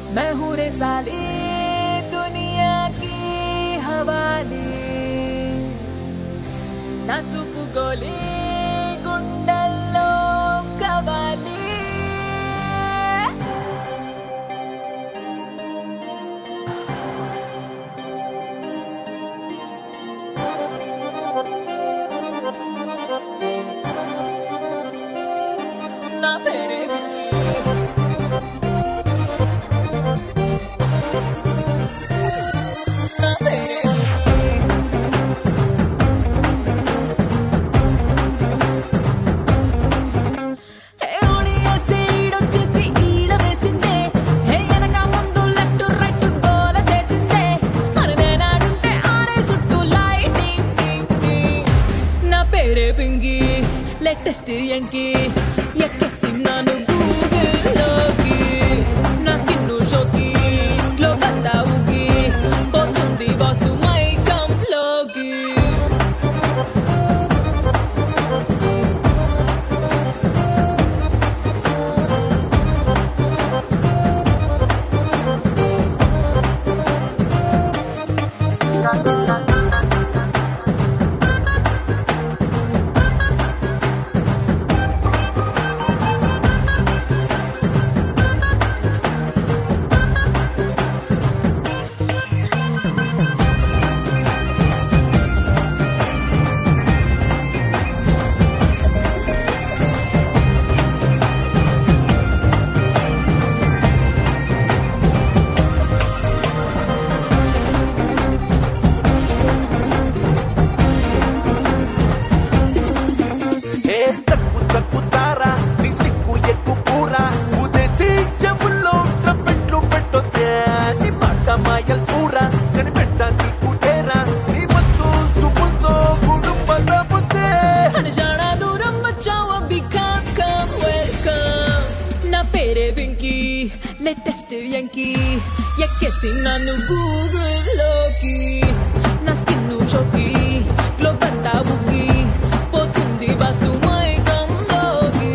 मैं हूँ रे साली दुनिया की हवाली నా చూపు గోలి గుండెల్లో కవాలి నా పేరే విక్కీ నా పేరే విక్కీ హే ఓడియేసి ఈడొచ్చేసి ఈడ వేసిందే హే ఎనక ముందు లెఫ్ట్ రైట్ గోల చేసిందే మరి నేనాడుంటే ఆరే చుట్టూ లైటింగ్ నా పేరే పింగి లేటెస్ట్ ఎంకి ఎక్కేసిన్నాను గూగుల్లోకి నా స్కిన్ షోకి గ్లో బందా ఊగి పోతుంది బాసు మైకంలోకి ఏ తక్కు తక్కు తారా నీ సిక్కు ఎక్కు పూరా ఉదేసి చెవుల్లో ట్రంపెట్లు పెట్టొద్దే నీ మాట మాయల్ పూరా కనిపెట్ట సిక్కు తేరా నీ మత్తు సుముల్తో కుటుంబల బుద్దే అనుషాడా దూరం వచ్చావు అబ్బి కమ్ వెల్కమ్ నా పేరే పింకీ లేటెస్ట్ ఎంకి ఎక్కేసి నన్ను గూగుల్లోకి నా స్కిన్ షోకి గ్లో బందా ఊగి పోతుంది బస్సు మైకంలోకి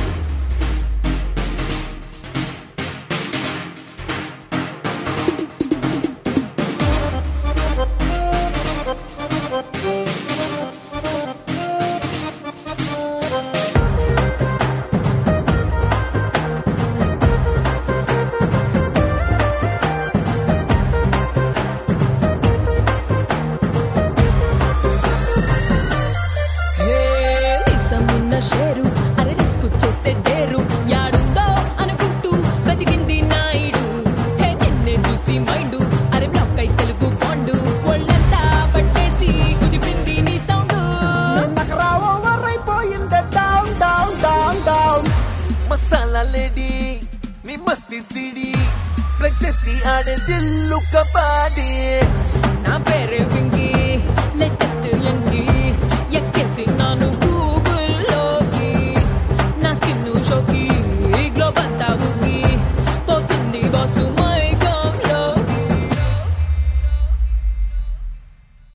హే నిసమున్న షేరు అరే రిస్క్ చేసే డేరు యాడుందో అనుకుంటూ బతికింది నాయుడు హే నిన్నే చూసి మైండు అరే బ్లాక్ అయి తెలుగు బాండు ఒళ్ళంతా పట్టేసి కుదిపింది నీ సౌండ్ నగరా ఓవర్ అయిపోయింది down down down down masala lady నీ మస్తి సిడి ప్లే చేసి ఆడే దిల్లు కబాడీ నా పేరే వింగి లేటెస్ట్ ఎంకి ఎక్కేసి నాను